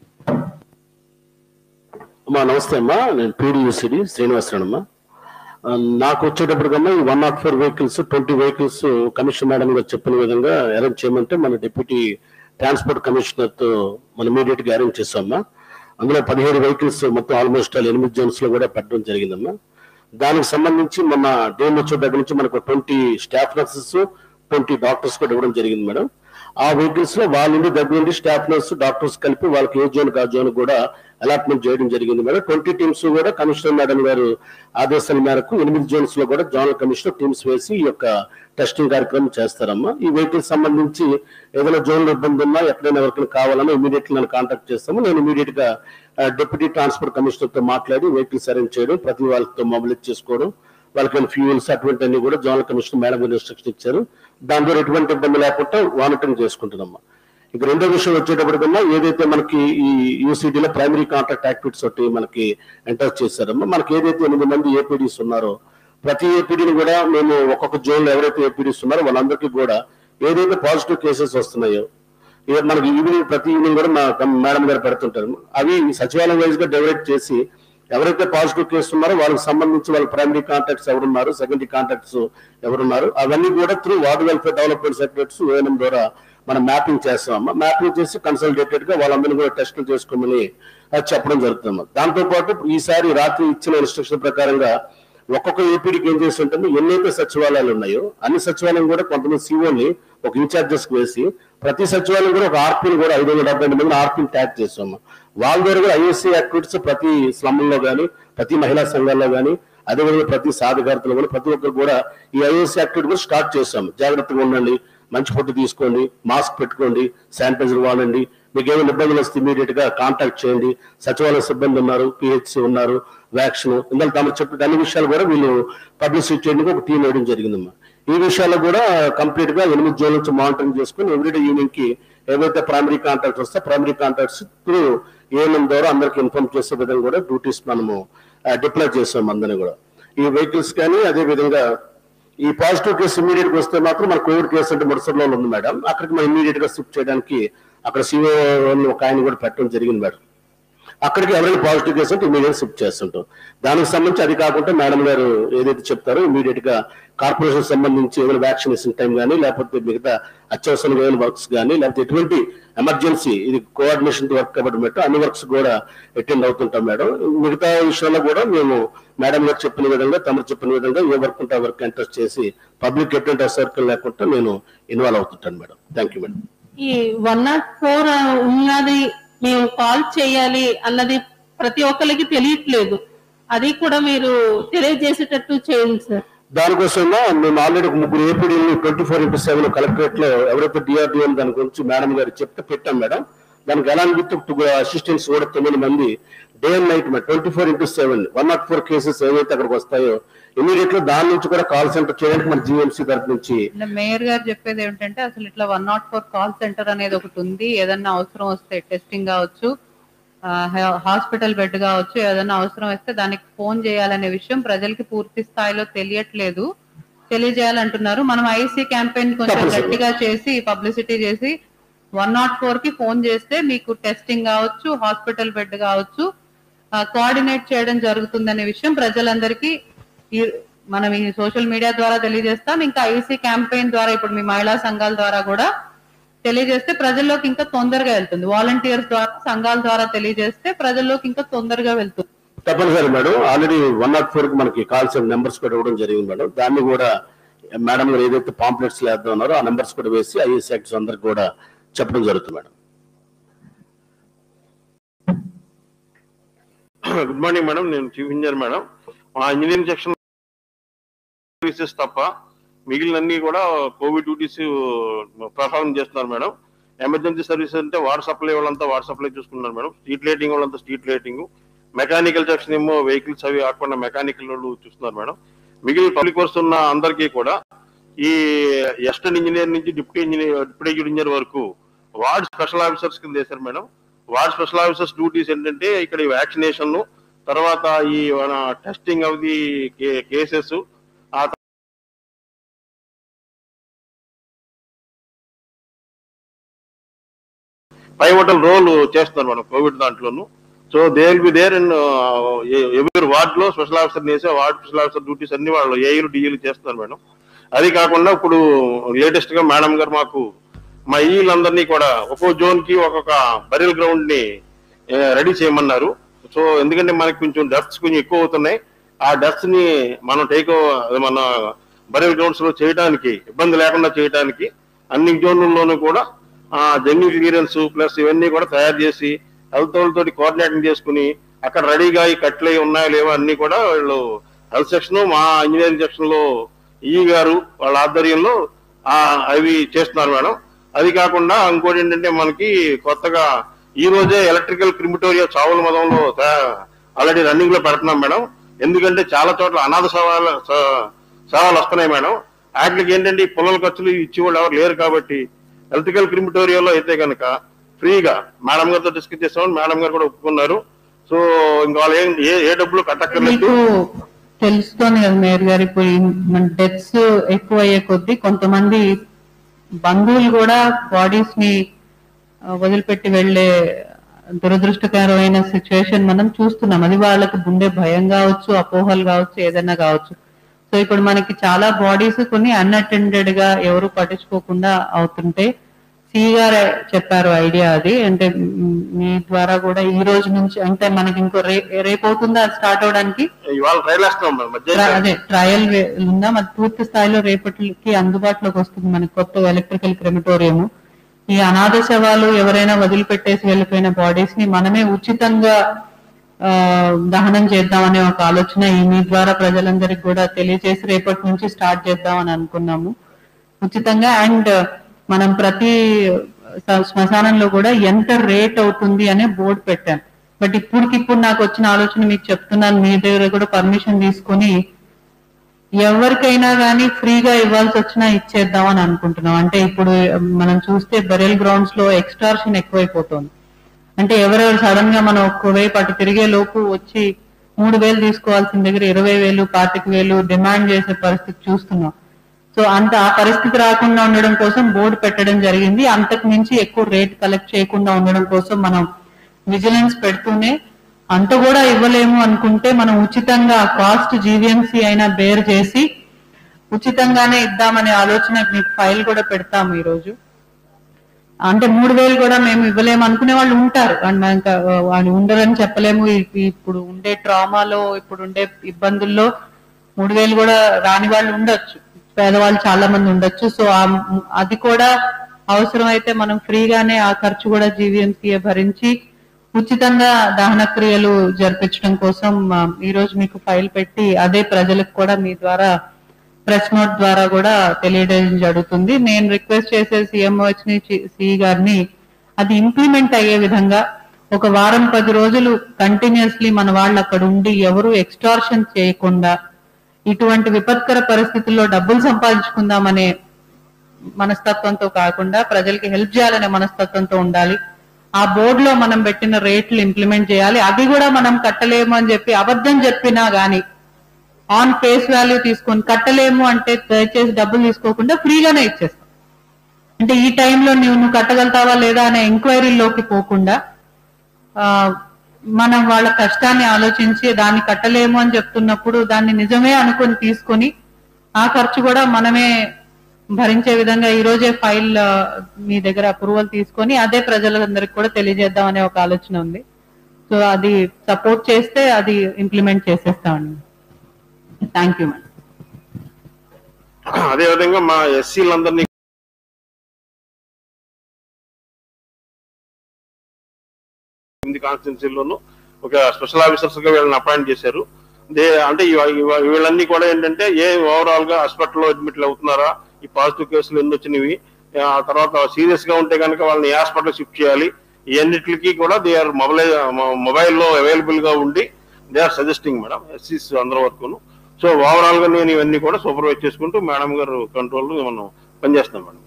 అమ్మా నమస్తే అమ్మా నేను పీడియూసిడి శ్రీనివాసరావు అమ్మా ఆ, నాకు వచ్చేటప్పటికమ్మా ఈ one naught four vehicles twenty vehicles commissioner madam గారు చెప్పిన విధంగా అరేంజ్ చేయమంటే మన డిప్యూటీ ట్రాన్స్పోర్ట్ కమిషనర్ తో మనం ఇమీడియట్ గా అరేంజ్ చేస్తామమ్మా అందులో పదిహేడు వెహికల్స్ మొత్తం ఆల్మోస్ట్ ఆల్ ఎనిమిది జోన్స్ లో కూడా పెట్టడం జరిగిందమ్మా దానికి సంబంధించి మన డిఎంహెచ్ఓ దగ్గర నుంచి మనకు twenty staff nurses twenty doctors కూడా ఇవ్వడం జరిగింది మేడం ఆ వెహికల్స్ లో వాళ్ళ నుండి దగ్గర నుండి స్టాఫ్ నర్స్ డాక్టర్స్ కలిపి వాళ్ళకి ఏ జోన్ ఆ జోన్ కూడా అలాట్మెంట్ చేయడం జరిగింది మేడం ట్వంటీ టీమ్స్ కూడా కమిషనర్ మేడం గారు ఆదేశాల మేరకు ఎనిమిది జోన్స్ లో కూడా జోనల్ కమిషనర్ టీమ్స్ వేసి ఈ యొక్క టెస్టింగ్ కార్యక్రమం చేస్తారమ్మా ఈ వెహికల్ సంబంధించి ఏదైనా జోన్ లో ఇబ్బంది ఉన్నా ఎక్కడైనా ఎవరికైనా కావాలన్నా ఇమీడియట్ నేను కాంటాక్ట్ చేస్తాము నేను ఇమీడియట్ గా డిప్యూటీ ట్రాన్స్పోర్ట్ కమిషనర్ తో మాట్లాడి వెహికల్స్ అరేంజ్ చేయడం ప్రతి వాళ్ళతో మొబిలైజ్ చేసుకోవడం వాళ్ళకి ఫ్యూల్స్ అటువంటి అన్ని కూడా జోనల్ కమిషనర్ మేడం గారు ఇన్స్ట్రక్షన్ ఇచ్చారు దాని ద్వారా ఎటువంటి ఇబ్బంది లేకుండా మానిటరింగ్ చేసుకుంటున్నామ్మా ఇక రెండో విషయం వచ్చేటప్పటికన్నా ఏదైతే మనకి ఈ యూసీడీలో ప్రైమరీ కాంట్రాక్ట్ యాక్టివిటీస్ ఒకటి మనకి ఎంటర్ చేశారమ్మా మనకి ఏదైతే ఎనిమిది మంది ఏపీడీస్ ఉన్నారో ప్రతి ఏపీడీని కూడా మేము ఒక్కొక్క జోన్ లో ఎవరైతే ఏపీడీస్ ఉన్నారో వాళ్ళందరికీ కూడా ఏదైతే పాజిటివ్ కేసెస్ వస్తున్నాయో ఇక మనకి ఈవినింగ్ ప్రతి ఈవినింగ్ కూడా మా మేడం గారు పెడుతుంటారు అవి సచివాలయం వైజ్ గా డెవలప్ చేసి ఎవరైతే పాజిటివ్ కేసు ఉన్నారో వాళ్ళకి సంబంధించి వాళ్ళ ప్రైమరీ కాంటాక్ట్స్ ఎవరున్నారు సెకండరీ కాంటాక్ట్స్ ఎవరున్నారు అవన్నీ కూడా through ward welfare development secretaries ONM ద్వారా మనం మ్యాపింగ్ చేస్తామమ్మా మ్యాపింగ్ చేసి కన్సల్టేటెడ్ గా వాళ్ళందరినీ కూడా టెస్టులు చేసుకోమని అది చెప్పడం జరుగుతుందమ్మా దాంతో పాటు ఈసారి రాత్రి ఇచ్చిన ఇన్స్ట్రక్షన్ ప్రకారంగా ఒక్కొక్క ఏపీడీకి ఏం చేసి ఉంటుంది ఎన్నైతే సచివాలయాలు ఉన్నాయో అన్ని సచివాలయం కూడా కొంతమంది సీఓని ఒక ఇన్ఛార్జెస్ వేసి ప్రతి సచివాలయం కూడా ఒక ఆర్పీని కూడా ఐదు వందల డెబ్బై ఎనిమిది మంది ఆర్పీని ట్యాగ్ చేస్తాము వాళ్ళ ద్వారా కూడా ఐఎస్సీ యాక్టివిటీస్ ప్రతి స్లమ్లో కానీ ప్రతి మహిళా సంఘాల్లో కానీ అదేవిధంగా ప్రతి సాధికారతలో కూడా ప్రతి ఒక్కరు కూడా ఈ ఐఎస్సీ యాక్టివిటీ కూడా స్టార్ట్ చేస్తాము జాగ్రత్తగా ఉండండి మంచి ఫుడ్ తీసుకోండి మాస్క్ పెట్టుకోండి శానిటైజర్ వాడండి మీకు ఏమైనా ఇబ్బందులు వస్తే ఇమీడియట్ గా కాంటాక్ట్ చేయండి సచివాలయ సిబ్బంది ఉన్నారు పిహెచ్సి ఉన్నారు వ్యాక్సిన్ ఇందాక తమరు చెప్పిన అన్ని విషయాలు కూడా వీళ్ళు పబ్లిసిటీ చేయడానికి ఒక టీం వేయడం జరిగిందమ్మా ఈ విషయాల్లో కూడా కంప్లీట్ గా ఎనిమిది జోన్ల నుంచి మానిటరింగ్ చేసుకుని ఎవ్రీడే ఈవినింగ్ కి ఏవైతే ప్రైమరీ కాంటాక్ట్స్ వస్తే ప్రైమరీ కాంటాక్ట్స్ త్రూ ఏఎన్ఎం ద్వారా అందరికి ఇన్ఫార్మ్ చేసే విధంగా కూడా డ్యూటీస్ మనము డిప్లాయ్ చేస్తాం అందరినీ కూడా ఈ వెహికల్స్ కానీ అదే విధంగా ఈ పాజిటివ్ కేసు ఇమీడియట్ గా వస్తే మాత్రం మన కోవిడ్ కేసు అంటే మురసర్లో ఉంది మేడం అక్కడికి మనం ఇమీడియట్ గా షిఫ్ట్ చేయడానికి అక్కడ సిఓ ఒక ఆయన కూడా పెట్టడం జరిగింది మేడం అక్కడికి ఎవరైనా పాజిటివ్ కేసు ఉంటే ఇమీడియట్ షిఫ్ట్ చేస్తుంటాం దానికి సంబంధించి అది కాకుండా మేడం గారు ఏదైతే చెప్తారో ఇమీడియట్ గా కార్పొరేషన్ సంబంధించి ఏమైనా వ్యాక్సినేషన్ టైం కానీ లేకపోతే మిగతా అత్యవసరమైన వర్క్స్ కానీ లేకపోతే ఎటువంటి ఎమర్జెన్సీ ఇది కోఆర్డినేషన్ వర్క్ కాబట్టి మేడం అన్ని వర్క్స్ కూడా అటెండ్ అవుతుంటాం మేడం మిగతా విషయాల్లో కూడా మేము మేడం గారు చెప్పిన విధంగా తమరు చెప్పిన విధంగా ఏ వర్క్ ఉంటే ఆ వర్క్ ఇంట్రెస్ట్ చేసి పబ్లిక్ ఎటువంటి సర్కిల్ లేకుండా నేను ఇన్వాల్వ్ అవుతుంటాను మేడం థ్యాంక్ యూ మేడం ఈ వన్ నాట్ ఫోర్ ఉన్నది మేము కాల్ చేయాలి అన్నది ప్రతి ఒక్కరికి తెలియట్లేదు అది కూడా మీరు తెలియజేసేటట్టు చేయండి సార్ దానికోసం మేము ఆల్రెడీ ఒక ముగ్గురు APD twenty four into seven collectorate లో ఎవరైతే డిఆర్డిఎం దాని గురించి మేడం గారు చెప్తే పెట్టాం మేడం దానికి ఎలా విత్ అసిస్టెంట్స్ కూడా తొమ్మిది మంది day and night twenty four into seven one naught four cases ఏవైతే అక్కడికి వస్తాయో ఇమీడియట్ గా దాని నుంచి కూడా కాల్ సెంటర్ చేయడానికి మన జిఎంసీ తరఫు నుంచి అంటే మేయర్ గారు చెప్పేది ఏమిటంటే అసలు ఇట్లా one naught four call centre అనేది ఒకటి ఉంది ఏదన్నా అవసరం వస్తే టెస్టింగ్ కావచ్చు హాస్పిటల్ బెడ్ కావచ్చు ఏదన్నా అవసరం వస్తే దానికి ఫోన్ చేయాలనే విషయం ప్రజలకి పూర్తి స్థాయిలో తెలియట్లేదు తెలియజేయాలంటున్నారు మనం ఐసీ క్యాంపెయిన్ కొంచెం తప్పనిసరి. గట్టిగా చేసి పబ్లిసిటీ చేసి వన్ నాట్ ఫోర్ కి ఫోన్ చేస్తే మీకు టెస్టింగ్ కావచ్చు హాస్పిటల్ బెడ్ కావచ్చు కోఆర్డినేట్ చేయడం జరుగుతుందనే విషయం ప్రజలందరికీ ఈ మనం ఈ సోషల్ మీడియా ద్వారా తెలియజేస్తాం ఇంకా ఐసీ క్యాంపెయిన్ ద్వారా ఇప్పుడు మీ మహిళా సంఘాల ద్వారా కూడా తెలియజేస్తే ప్రజల్లోకి ఇంకా తొందరగా వెళ్తుంది వాలంటీర్స్ ద్వారా సంఘాల ద్వారా తెలియజేస్తే ప్రజల్లోకి ఇంకా తొందరగా వెళ్తుంది తప్పనిసరి madam already one naught four కి మనకి కాల్ సెంటర్ నెంబర్స్ కూడా ఇవ్వడం జరిగింది మేడం దాన్ని కూడా మేడం గారు ఏదైతే పాంప్లెట్స్ వేద్దాం ఉన్నారో ఆ నెంబర్స్ కూడా వేసి ఐఎస్ యాక్ట్స్ అందరికి కూడా చెప్పడం జరుగుతుంది మేడం గుడ్ మార్నింగ్ మేడం నేను చీఫ్ ఇంజనీర్ మేడం మా ఇంజనీరింగ్ సెక్షన్ సర్వీసెస్ తప్ప మిగిలినన్ని కూడా కోవిడ్ డ్యూటీస్ పర్ఫార్మ్ చేస్తున్నారు మేడం ఎమర్జెన్సీ సర్వీస్ అంటే వాటర్ సప్లై వాళ్ళంతా వాటర్ సప్లై చూసుకున్నారు మేడం స్ట్రీట్ లైటింగ్ వాళ్ళంతా స్ట్రీట్ లైటింగ్ మెకానికల్ సెక్షన్ ఏమో వెహికల్స్ అవి కాకుండా మెకానికల్ వాళ్ళు చూస్తున్నారు మేడం మిగిలిన పబ్లిక్ వర్క్స్ ఉన్న అందరికీ కూడా ఈ అసిస్టెంట్ ఇంజనీర్ నుంచి డిప్యూటీ ఇంజనీర్ డిప్యూటీ ఇంజనీర్ వరకు వార్డ్ స్పెషల్ ఆఫీసర్స్ కింద వేశారు madam ward special officers duties ఏంటంటే ఇక్కడ వ్యాక్సినేషన్ తర్వాత ఈ మన టెస్టింగ్ ఆఫ్ ది కేసెస్ ఆ పైవటల్ రోల్ చేస్తున్నారు మనం కోవిడ్ దాంట్లోను so they will be there in ఎవరి వార్డ్ లో స్పెషల్ ఆఫీసర్ వేసే వార్డ్ స్పెషల్ ఆఫీసర్ డ్యూటీస్ అన్ని వాళ్ళు ఏఈలు డిఈలు చేస్తున్నారు మేడం అది కాకుండా ఇప్పుడు లేటెస్ట్ గా మేడం గారు మాకు మా ఈలందరినీ కూడా ఒక్కో జోన్ కి ఒక్కొక్క బరియల్ గ్రౌండ్ ని రెడీ చేయమన్నారు సో ఎందుకంటే మనకి కొంచెం డస్ట్స్ కొంచెం ఎక్కువ అవుతున్నాయి ఆ డస్ట్ ని మనం టేక్ మన బరియల్ గ్రౌండ్స్ లో చేయడానికి ఇబ్బంది లేకుండా చేయడానికి అన్ని జోన్లలోనూ కూడా ఆ జంగిల్ క్లియరెన్స్ ప్లస్ ఇవన్నీ కూడా తయారు చేసి హెల్త్ వాళ్ళతోటి కోఆర్డినేటింగ్ చేసుకుని అక్కడ రెడీగా ఈ కట్లు అయి ఉన్నాయో లేవో అన్ని కూడా వీళ్ళు హెల్త్ సెక్షన్ మా ఇంజనీరింగ్ సెక్షన్ లో ఈ గారు వాళ్ళ ఆధ్వర్యంలో ఆ అవి చేస్తున్నారు మేడం అది కాకుండా ఇంకోటి ఏంటంటే మనకి కొత్తగా ఈ రోజే ఎలక్ట్రికల్ క్రిమిటోరియా చావుల మదంలో ఆల్రెడీ రన్నింగ్ లో పెడుతున్నాం మేడం ఎందుకంటే చాలా చోట్ల అనాథ సవాలు సవాలు వస్తున్నాయి మేడం వాటికి ఏంటంటే ఈ పొలాల ఖర్చులు ఇచ్చేవాళ్ళు ఎవరు లేరు కాబట్టి ఎలక్ట్రికల్ క్రిమిటోరియాలో అయితే కనుక ఫ్రీగా మేడం గారితో డిస్కస్ చేస్తామని మేడం గారు కూడా ఒప్పుకున్నారు సో ఇంకా వాళ్ళు ఏం ఏ ఏ డబ్బులు కట్టక్కర్లేదు మీకు తెలుస్తోంది కదా మేయర్ గారు ఇప్పుడు ఈ మన డెత్స్ ఎక్కువ అయ్యే కొద్దీ కొంతమంది బంధువులు కూడా బాడీస్ ని ఆ, వదిలిపెట్టి వెళ్లే దురదృష్టకరమైన సిచ్యువేషన్ మనం చూస్తున్నాం అది వాళ్ళకి గుండె భయం కావచ్చు అపోహలు కావచ్చు ఏదైనా కావచ్చు సో ఇప్పుడు మనకి చాలా బాడీస్ కొన్ని అన్అటెండెడ్ గా ఎవరు పట్టించుకోకుండా అవుతుంటే సి గారు చెప్పారు ఐడియా అది అంటే మ్, మీ ద్వారా కూడా ఈ రోజు నుంచి అంటే మనకి ఇంకో రే రేపు అవుతుందా స్టార్ట్ అవడానికి ఇవాళ ట్రైల్ వేస్తున్నాం మేడం ట్ర- మధ్యాహ్నం అదే ట్రయల్ వే- ఉందా మరి పూర్తి స్థాయిలో రేపటికి అందుబాటులోకి వస్తుంది మనకి కొత్త ఎలక్ట్రికల్ క్రెమిటోరియం ఈ అనాథ శవాలు ఎవరైనా వదిలిపెట్టేసి వెళ్ళిపోయిన బాడీస్ ని మనమే ఉచితంగా ఆ, దహనం చేద్దామనే ఒక ఆలోచన ఈ మీ ద్వారా ప్రజలందరికీ కూడా తెలియజేసి రేపటి నుంచి స్టార్ట్ చేద్దామని అనుకున్నాము ఉచితంగా అండ్ మనం ప్రతి స- శ్మశానంలో కూడా ఎంత రేట్ అవుతుంది అనే బోర్డు పెట్టాం బట్ ఇప్పటికిప్పుడు నాకు వచ్చిన ఆలోచన మీకు చెప్తున్నాను మీ దగ్గర కూడా పర్మిషన్ తీసుకొని ఎవరికైనా కానీ ఫ్రీగా ఇవ్వాల్సి వచ్చినా ఇచ్చేద్దాం అని అనుకుంటున్నాం అంటే ఇప్పుడు మనం చూస్తే బెరెల్ గ్రౌండ్స్ లో ఎక్స్టార్షన్ ఎక్కువైపోతుంది అంటే ఎవరెవరు సడన్ గా మనం ఒక్కవైపు అటు తిరిగే లోపు వచ్చి మూడు వేలు తీసుకోవాల్సిన దగ్గర ఇరవై వేలు పాతిక వేలు డిమాండ్ చేసే పరిస్థితి చూస్తున్నాం సో అంత ఆ పరిస్థితి రాకుండా ఉండడం కోసం బోర్డు పెట్టడం జరిగింది అంతకు మించి ఎక్కువ రేట్ కలెక్ట్ చేయకుండా ఉండడం కోసం మనం విజిలెన్స్ పెడుతూనే అంత కూడా ఇవ్వలేము అనుకుంటే మనం ఉచితంగా కాస్ట్ జీవీఎంసీ అయినా బేర్ చేసి ఉచితంగానే ఇద్దామనే ఆలోచన మీకు ఫైల్ కూడా పెడతాము ఈ రోజు అంటే మూడు వేలు కూడా మేము ఇవ్వలేము అనుకునే వాళ్ళు ఉంటారు అండ్ మనం ఇంకా వాళ్ళు ఉండరని చెప్పలేము ఇ- ఇప్పుడు ఉండే ట్రామాలో ఇప్పుడు ఉండే ఇబ్బందుల్లో మూడు వేలు కూడా రాని వాళ్ళు ఉండొచ్చు పేదవాళ్ళు చాలా మంది ఉండొచ్చు సో ఆ- అది కూడా అవసరమైతే మనం ఫ్రీగానే ఆ ఖర్చు కూడా జీవీఎంసీ భరించి ఉచితంగా దహన క్రియలు జరిపించడం కోసం ఆ, ఈ రోజు మీకు ఫైల్ పెట్టి అదే ప్రజలకు కూడా మీ ద్వారా ప్రెస్ నోట్ ద్వారా కూడా తెలియడం జరుగుతుంది నేను రిక్వెస్ట్ చేసే సీఎంఓహెచ్ సిఈ గారిని అది ఇంప్లిమెంట్ అయ్యే విధంగా ఒక వారం పది రోజులు కంటిన్యూస్లీ మన వాళ్ళు అక్కడ ఉండి ఎవరు ఎక్స్టార్షన్ చేయకుండా ఇటువంటి విపత్కర పరిస్థితుల్లో డబ్బులు సంపాదించుకుందామనే మనస్తత్వంతో కాకుండా ప్రజలకి హెల్ప్ చేయాలనే మనస్తత్వంతో ఉండాలి ఆ బోర్డు లో మనం పెట్టిన రేట్లు ఇంప్లిమెంట్ చేయాలి అవి కూడా మనం కట్టలేము అని చెప్పి అబద్ధం చెప్పినా గానీ ఆన్ ఫేస్ వాల్యూ తీసుకొని కట్టలేము అంటే దయచేసి డబ్బులు తీసుకోకుండా ఫ్రీగానే ఇచ్చేస్తాం అంటే ఈ టైంలో నువ్వు నువ్వు కట్టగలుగుతావా లేదా అనే ఎంక్వైరీలోకి పోకుండా ఆ, మనం వాళ్ళ కష్టాన్ని ఆలోచించి దాన్ని కట్టలేము అని చెప్తున్నప్పుడు దాన్ని నిజమే అనుకొని తీసుకొని ఆ ఖర్చు కూడా మనమే భరించే విధంగా ఈ రోజే ఫైల్ ఆ, మీ దగ్గర అప్రూవల్ తీసుకొని అదే ప్రజలందరికీ కూడా తెలియజేద్దాం అనే ఒక ఆలోచన ఉంది సో అది సపోర్ట్ చేస్తే అది ఇంప్లిమెంట్ చేసేస్తామండి థ్యాంక్ యూ మేడం అదే విధంగా మా ఎస్సీలందరినీ ఎనిమిది కాన్స్టిట్యున్సీల్లోనూ ఒక స్పెషల్ ఆఫీసర్స్ గా వీళ్ళని అపాయింట్ చేశారు దే అంటే ఇవ- ఇవ- వీళ్ళన్నీ కూడా ఏంటంటే ఏ ఓవరాల్ గా హాస్పిటల్లో అడ్మిట్లు అవుతున్నారా ఈ పాజిటివ్ కేసులు ఎన్ని వచ్చినవి ఆ తర్వాత సీరియస్ గా ఉంటే కనుక వాళ్ళని ఏ హాస్పిటల్ షిఫ్ట్ చేయాలి ఇవన్నిటికి కూడా దే ఆర్ మొబైల్ మొబైల్లో అవైలబుల్ గా ఉండి దే ఆర్ సజెస్టింగ్ మేడం ఎస్సీస్ అందరి వరకును సో ఓవరాల్ గా నేను ఇవన్నీ కూడా సూపర్వైజ్ చేసుకుంటూ మేడం గారు కంట్రోల్ మనం పనిచేస్తాం మేడం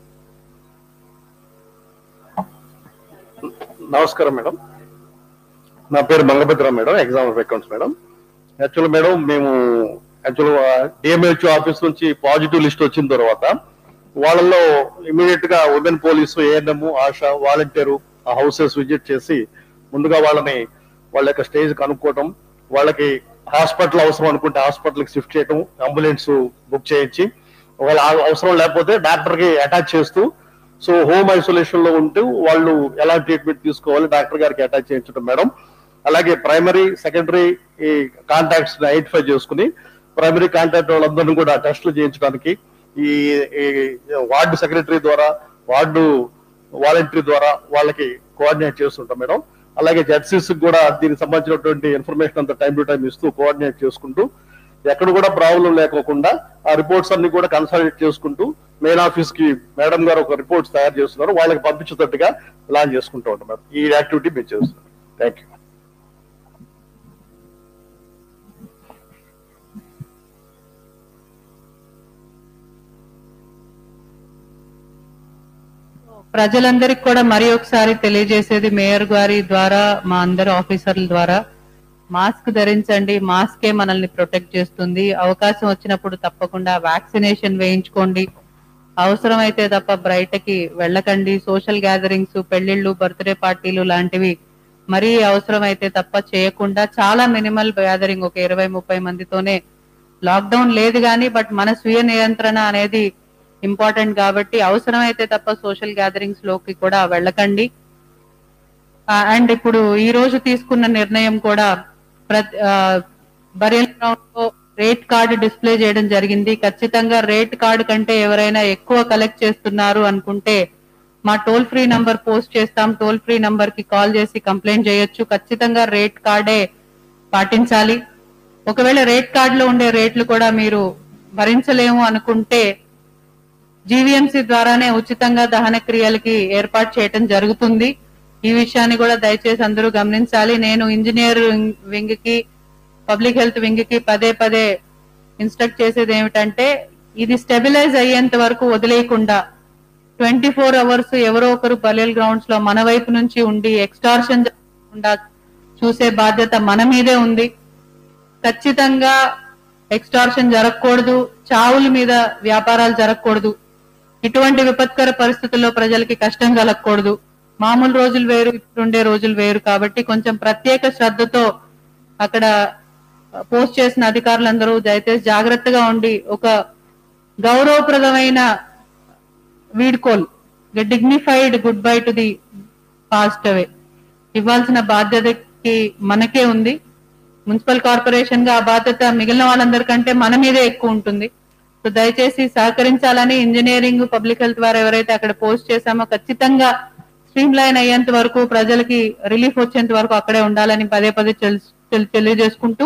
నమస్కారం మేడం నా పేరు Mangabhadra madam exam of accounts madam actual madam మేము యాక్చువల్ డిఎంహెచ్ఓ ఆఫీస్ నుంచి పాజిటివ్ లిస్ట్ వచ్చిన తర్వాత వాళ్ళల్లో ఇమీడియట్ గా women police ANM ASHA volunteer ఆ హౌసెస్ విజిట్ చేసి ముందుగా వాళ్ళని వాళ్ళ యొక్క స్టేజ్ కనుక్కోవటం వాళ్ళకి హాస్పిటల్ అవసరం అనుకుంటే హాస్పిటల్ కి షిఫ్ట్ చేయటం అంబులెన్స్ బుక్ చేయించి ఒకవేళ ఆ- అవసరం లేకపోతే డాక్టర్ కి అటాచ్ చేస్తూ సో హోమ్ ఐసోలేషన్ లో ఉంటూ వాళ్ళు ఎలా ట్రీట్మెంట్ తీసుకోవాలి డాక్టర్ గారికి అటాచ్ చేయించడం మేడం అలాగే ప్రైమరీ సెకండరీ ఈ కాంటాక్ట్స్ ఐడెంటిఫై చేసుకుని ప్రైమరీ కాంటాక్ట్ వాళ్ళందరినీ కూడా టెస్టులు చేయించడానికి ఈ ఈ వార్డు సెక్రటరీ ద్వారా వార్డు వాలంటరీ ద్వారా వాళ్ళకి కోఆర్డినేట్ చేస్తుంటాం మేడం అలాగే జడ్సీస్ కూడా దీనికి సంబంధించినటువంటి ఇన్ఫర్మేషన్ అంతా టైం టు టైం ఇస్తూ కోఆర్డినేట్ చేసుకుంటూ ఎక్కడ కూడా ప్రాబ్లం లేకోకుండా ఆ రిపోర్ట్స్ అన్ని కూడా కన్సల్టేట్ చేసుకుంటూ మెయిన్ ఆఫీస్ కి మేడం గారు ఒక రిపోర్ట్స్ తయారు చేస్తున్నారు వాళ్ళకి పంపించేటట్టుగా ప్లాన్ చేసుకుంటూ ఉంటాం మేడం ఈ యాక్టివిటీ మేము చేస్తున్నాం థ్యాంక్ యూ ప్రజలందరికీ కూడా మరి ఒకసారి తెలియజేసేది మేయర్ గారి ద్వారా మా అందరి ఆఫీసర్ల ద్వారా మాస్క్ ధరించండి మాస్కే మనల్ని ప్రొటెక్ట్ చేస్తుంది అవకాశం వచ్చినప్పుడు తప్పకుండా వ్యాక్సినేషన్ వేయించుకోండి అవసరమైతే తప్ప బయటకి వెళ్ళకండి సోషల్ గ్యాదరింగ్స్ పెళ్లిళ్ళు బర్త్డే పార్టీలు లాంటివి మరీ అవసరమైతే తప్ప చేయకుండా చాలా మినిమల్ గ్యాదరింగ్ ఒక ఇరవై ముప్పై మందితోనే లాక్డౌన్ లేదు కానీ బట్ మన స్వీయ నియంత్రణ అనేది ఇంపార్టెంట్ కాబట్టి అవసరమైతే తప్ప సోషల్ గ్యాదరింగ్స్ లోకి కూడా వెళ్ళకండి అండ్ ఇప్పుడు ఈ రోజు తీసుకున్న నిర్ణయం కూడా ప్రతి బరియల్ గ్రౌండ్ లో రేట్ కార్డు డిస్ప్లే చేయడం జరిగింది ఖచ్చితంగా రేట్ కార్డు కంటే ఎవరైనా ఎక్కువ కలెక్ట్ చేస్తున్నారు అనుకుంటే మా టోల్ ఫ్రీ నంబర్ పోస్ట్ చేస్తాం టోల్ ఫ్రీ నంబర్ కి కాల్ చేసి కంప్లైంట్ చేయొచ్చు ఖచ్చితంగా రేట్ కార్డే పాటించాలి ఒకవేళ రేట్ కార్డులో ఉండే రేట్లు కూడా మీరు భరించలేము అనుకుంటే జీవీఎంసీ ద్వారానే ఉచితంగా దహన క్రియలకి ఏర్పాటు చేయటం జరుగుతుంది ఈ విషయాన్ని కూడా దయచేసి అందరూ గమనించాలి నేను ఇంజనీర్ వింగ్ కి పబ్లిక్ హెల్త్ వింగ్ కి పదే పదే ఇన్స్ట్రక్ట్ చేసేది ఏమిటంటే ఇది స్టెబిలైజ్ అయ్యేంత వరకు వదిలేయకుండా ట్వంటీ ఫోర్ అవర్స్ ఎవరో ఒకరు బలేల్ గ్రౌండ్స్ లో మన వైపు నుంచి ఉండి ఎక్స్టార్షన్ జరగకుండా చూసే బాధ్యత మన మీదే ఉంది ఖచ్చితంగా ఎక్స్టార్షన్ జరగకూడదు చావుల మీద వ్యాపారాలు జరగకూడదు ఇటువంటి విపత్కర పరిస్థితుల్లో ప్రజలకి కష్టం కలగకూడదు మామూలు రోజులు వేరు ఇప్పుడుండే రోజులు వేరు కాబట్టి కొంచెం ప్రత్యేక శ్రద్ధతో అక్కడ పోస్ట్ చేసిన అధికారులందరూ దయచేసి జాగ్రత్తగా ఉండి ఒక గౌరవప్రదమైన వీడ్కోల్ dignified goodbye to the passed away ఇవ్వాల్సిన బాధ్యతకి మనకే ఉంది మున్సిపల్ కార్పొరేషన్ గా ఆ బాధ్యత మిగిలిన వాళ్ళందరికంటే మన మీదే ఎక్కువ ఉంటుంది సో దయచేసి సహకరించాలని ఇంజనీరింగ్ పబ్లిక్ హెల్త్ వారు ఎవరైతే అక్కడ పోస్ట్ చేశామో ఖచ్చితంగా స్ట్రీమ్ లైన్ అయ్యేంత వరకు ప్రజలకి రిలీఫ్ వచ్చేంత వరకు అక్కడే ఉండాలని పదే పదే తెలు- తెలు- తెలియజేసుకుంటూ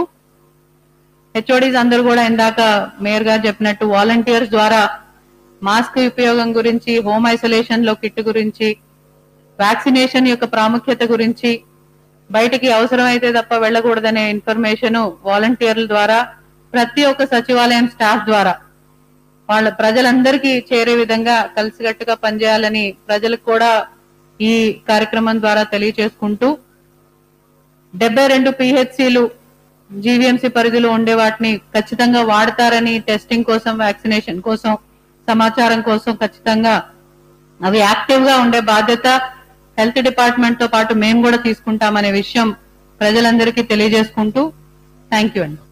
హెచ్ఓడీస్ అందరూ కూడా ఇందాక మేయర్ గారు చెప్పినట్టు వాలంటీర్స్ ద్వారా మాస్క్ ఉపయోగం గురించి హోమ్ ఐసోలేషన్ లో కిట్ గురించి వ్యాక్సినేషన్ యొక్క ప్రాముఖ్యత గురించి బయటికి అవసరమైతే తప్ప వెళ్ళకూడదనే ఇన్ఫర్మేషన్ వాలంటీర్ల ద్వారా ప్రతి ఒక్క సచివాలయం స్టాఫ్ ద్వారా వాళ్ళ ప్రజలందరికీ చేరే విధంగా కలిసికట్టుగా పనిచేయాలని ప్రజలకు కూడా ఈ కార్యక్రమం ద్వారా తెలియచేసుకుంటూ డెబ్బై రెండు పిహెచ్సిలు జీవీఎంసీ పరిధిలో ఉండే వాటిని ఖచ్చితంగా వాడతారని టెస్టింగ్ కోసం వ్యాక్సినేషన్ కోసం సమాచారం కోసం ఖచ్చితంగా అవి యాక్టివ్ గా ఉండే బాధ్యత హెల్త్ డిపార్ట్మెంట్ తో పాటు మేము కూడా తీసుకుంటామనే విషయం ప్రజలందరికీ తెలియజేసుకుంటూ థ్యాంక్ యూ అండి